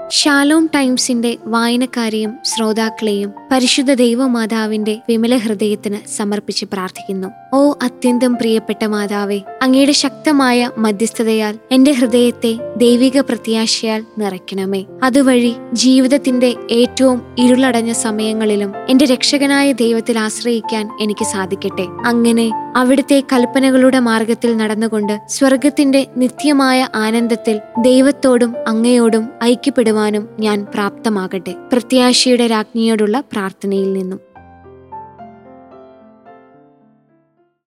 Shalom ടൈംസിന്റെ വായനക്കാരെയും ശ്രോതാക്കളെയും പരിശുദ്ധ ദൈവമാതാവിന്റെ വിമല ഹൃദയത്തിന് സമർപ്പിച്ച് പ്രാർത്ഥിക്കുന്നു ഓ അത്യന്തം പ്രിയപ്പെട്ട മാതാവേ അങ്ങയുടെ ശക്തമായ മധ്യസ്ഥതയാൽ എന്റെ ഹൃദയത്തെ ദൈവിക പ്രത്യാശയാൽ നിറയ്ക്കണമേ അതുവഴി ജീവിതത്തിന്റെ ഏറ്റവും ഇരുളടഞ്ഞ സമയങ്ങളിലും എന്റെ രക്ഷകനായ ദൈവത്തിൽ ആശ്രയിക്കാൻ എനിക്ക് സാധിക്കട്ടെ അങ്ങനെ അവിടുത്തെ കൽപ്പനകളുടെ മാർഗത്തിൽ നടന്നുകൊണ്ട് സ്വർഗത്തിന്റെ നിത്യമായ ആനന്ദത്തിൽ ദൈവത്തോടും അങ്ങയോടും ഐക്യപ്പെടുവാനും ഞാൻ പ്രാപ്തമാകട്ടെ പ്രത്യാശയുടെ രാജ്ഞിയോടുള്ള പ്രാർത്ഥനയിൽ നിന്നും